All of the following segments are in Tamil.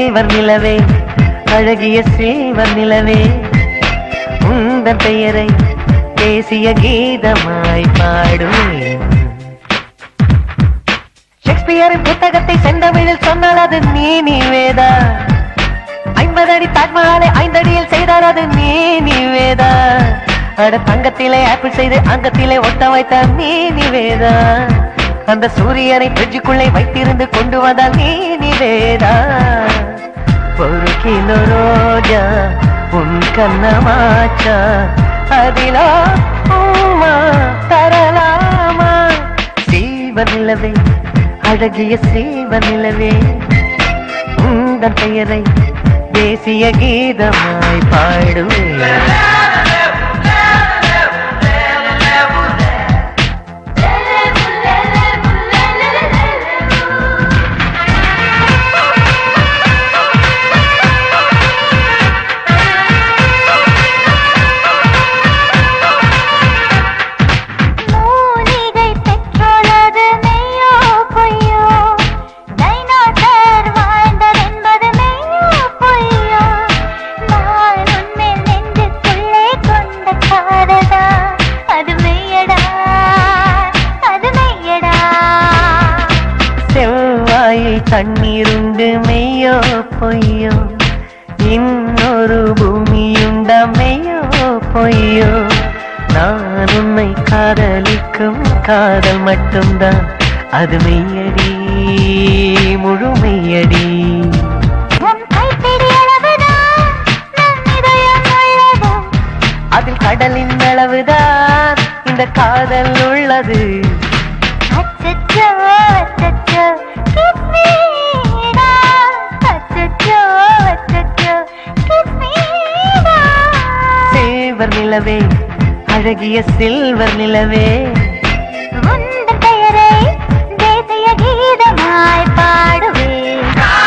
சில்வர் நிலவே அழகிய சில்வர் நிலவே உந்தன் பெயரை தேசிய கீதமாய் பாடுவேன் ஷேக்ஸ்பியரின் புத்தகத்தை செந்தமிழில் சொன்னால் அது நீ நிவேதா ஐம்பது அடி தாஜ்மஹாலை ஐந்தடியில் செய்தால் அது நீ நிவேதா அட தங்கத்திலே ஆப்பிள் செய்து அங்கத்திலே ஒட்ட வைத்த நீ நிவேதா அந்த சூரியனை ஃப்ரிட்ஜுக்குள்ளே வைத்திருந்து கொண்டு வந்தால் நீ நிவேதா ஒரு கிலோ ரோஜா உன் கண்ணமாச்சா அதிலோ உம்மா தரலாமா சீவ நிலவே அழகிய சீவ நிலவே உந்தன் பெயரை தேசிய கீதமாய் பாடுவேன் மூலிகை பெற்றோளது மெய்யோ பொய்யோ டைனோசர் வாழ்ந்ததென்பது மெய்யோ பொய்யோ நான் உன்மேல் நெஞ்சுக்குள்ளே கொண்ட காதலா அது மெய்யடா அது மெய்யடா செவ்வாயில் தண்ணீருண்டு மெய்யோ பொய்யோ இன்னொரு பூமியுண்ட மெய்யோ பொய்யோ நான் உன்னை காதலிக்கும் காதல் மட்டும்தான் அது மெய்யடி முழுமையடி உன் கைப்பிடி அளவுதான் நம் இதயம் உள்ளது அதில் கடலின் அளவுதான் இந்த காதல் உள்ளது அச்சச்சோ அச்சச்சோ kiss me டா அச்சச்சோ அச்சச்சோ kiss me டா சில்வர் நிலவே அழகிய சில்வர் நிலவே உந்தன் பெயரை தேசிய கீதமாய் பாடுவேன்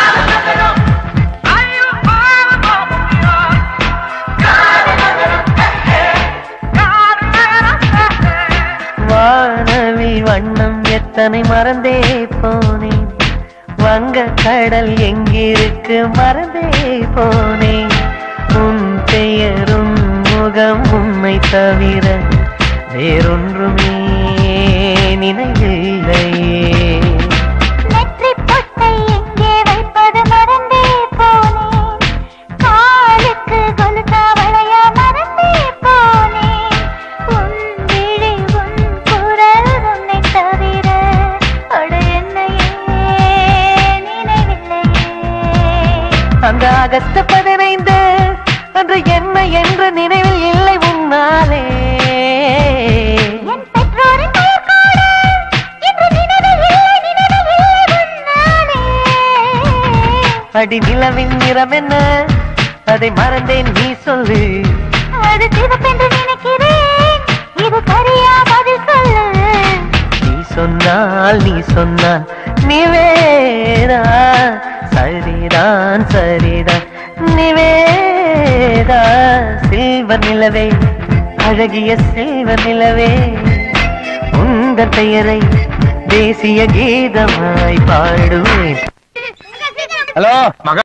வானவில் வண்ணம் எத்தனை மறந்தே போனேன் வங்க கடல் எங்கிருக்கு மறந்தே போனேன் உன் பெயரும் முகம் உன்னை தவிர வேறொன்றுமே நினைவில்லையே நெற்றிப் பொட்டை எங்கே வைப்பது மறந்தே போனேன் காலுக்கு கொலுசா வளையா மறந்தே போனேன் உன் விழி உன் குரல் உன்னை தவிர அட என்னையே நினைவில்லையே அந்த ஆகஸ்ட் பதினைந்து அன்று என்ன என்று நினைவில் இல்லை உன்னாலே என் பெற்றோரின் பெயர் கூட இன்று நினைவில் இல்லை நினைவில் இல்லை உன்னாலே அடி நிலவின் நிறம் என்ன அதை மறந்தேன் நீ சொல்லு அது சிவப்பென்று நினைக்கிறேன் இது சரியா பதில் சொல்லு நீ சொன்னால் நீ சொன்னால் நிவேதா சரிதான் சரிதான் நிவேதா சில்வர் நிலவே அழகிய சில்வர் நிலவே உங்கள் பெயரை தேசிய கீதமாய் பாடுவேன் ஹலோ மக